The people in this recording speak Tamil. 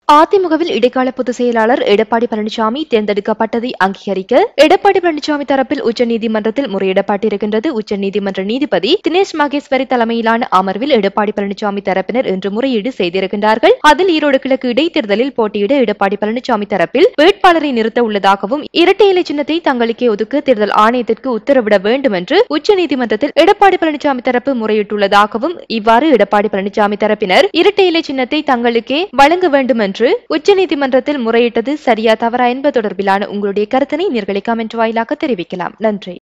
அதிமுகவில் இடைக்கால பொதுச் செயலாளர் எடப்பாடி பழனிசாமி தேர்ந்தெடுக்கப்பட்டதை அங்கீகரிக்க எடப்பாடி பழனிசாமி தரப்பில் உச்சநீதிமன்றத்தில் முறையிடப்பட்டிருக்கின்றது உச்சநீதிமன்ற நீதிபதி தினேஷ் மகேஸ்வரி தலைமையிலான அமர்வில் எடப்பாடி பழனிசாமி தரப்பினர் இன்று முறையீடு செய்திருக்கின்றார்கள் அதில் ஈரோடு கிழக்கு இடைத்தேர்தலில் போட்டியிட எடப்பாடி பழனிசாமி தரப்பில் வேட்பாளரை நிறுத்த உள்ளதாகவும் இரட்டை இலை சின்னத்தை தங்களுக்கே ஒதுக்க தேர்தல் ஆணையத்திற்கு உத்தரவிட வேண்டும் என்று உச்சநீதிமன்றத்தில் எடப்பாடி பழனிசாமி தரப்பு முறையிட்டுள்ளதாகவும் இவ்வாறு எடப்பாடி பழனிசாமி தரப்பினர் இரட்டை இலை சின்னத்தை தங்களுக்கே வழங்க வேண்டும் என்று உச்சநீதிமன்றத்தில் முறையிட்டது சரியா தவறா என்பது தொடர்பிலான உங்களுடைய கருத்தினை நீர்களை கமெண்ட் வாயிலாக தெரிவிக்கலாம் நன்றி